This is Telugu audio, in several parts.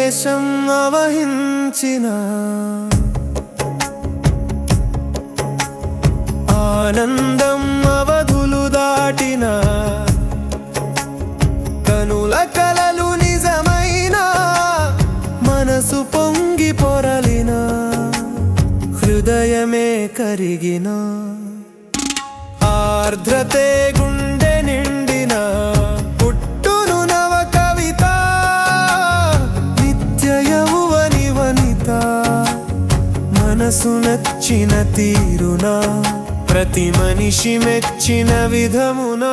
ఆవేశం అవహించిన ఆనందం అవధులు దాటిన కనుల కలలు నిజమైన మనసు పొంగి పొరలిన హృదయమే కరిగిన ఆర్ద్రతే గుండె నిండిన పుట్టును నవ కవిత నిత్య యౌవని వనిత మనసు నచ్చిన తీరున ప్రతి మనిషి మెచ్చిన విధమునా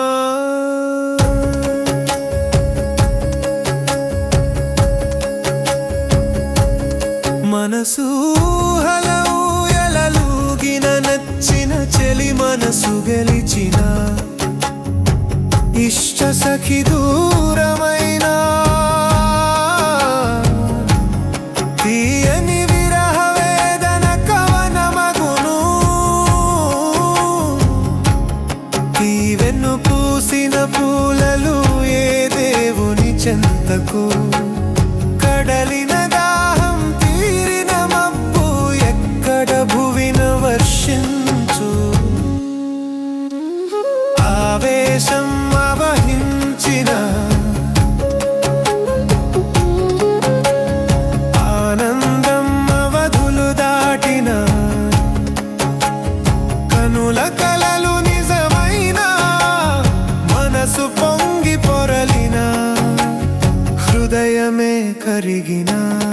మనసు ఊహలూయలూగిన నచ్చిన చెలి మనసు గెలిచిన ఇష్ట సఖి దూరమైన తీయని విరహ వేదన కవనమగును ఈ వెన్ను పూసిన పూలలు ఏ దేవుని చెంతకు కడలిన దాహం తీరిన మబ్బు ఎక్కడ భువిన వర్షించు ఆవేశం అవహించిన ఆనందం అవధులు దాటిన కనుల కలలు నిజమైన మనసు పొంగి పొరలిన హృదయమే కరిగిన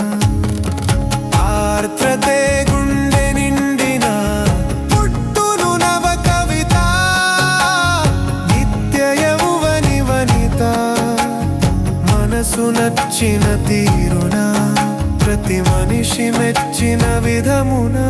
ఆర్ద్రతే గుండె నిండిన పుట్టును నవ కవిత నిత్య యౌవని వనిత మనసు నచ్చిన తీరున ప్రతి మనిషి మెచ్చిన విధమునా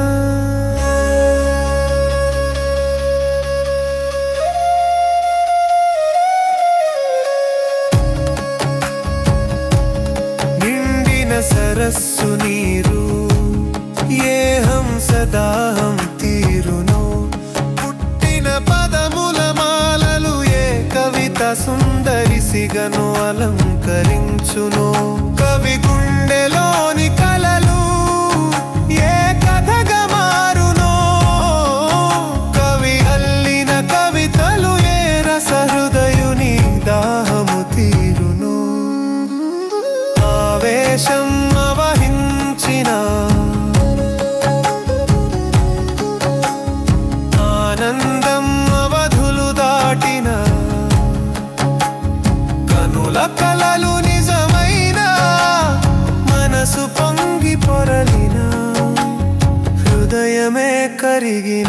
నిండిన సరస్సు నీరు ఏ హంసదాహం తీరును పుట్టిన పదముల మాలలు ఏ కవిత సుందరి సిగను అలంకరించును కవి గుండెలోని కలలు ఏ కథగా మారునో కవి అల్లిన కవితలు ఏ రసహృదయుని దాహము తీరును ఆవేశం అవహించిన ఆనందం అవధులు దాటిన కనుల కలలు నిజమైన మనసు పొంగి పొరలిన హృదయమే కరిగిన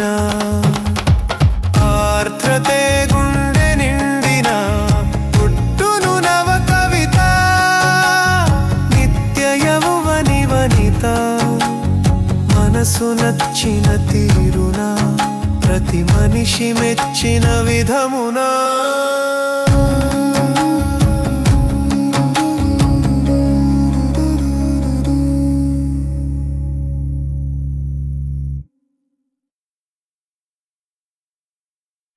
ఆర్ద్రతే గుండె నిండిన పుట్టును నవ కవిత నిత్య యౌవని వనిత మనసు నచ్చిన తీరున ప్రతి మనిషి మెచ్చిన విధమునా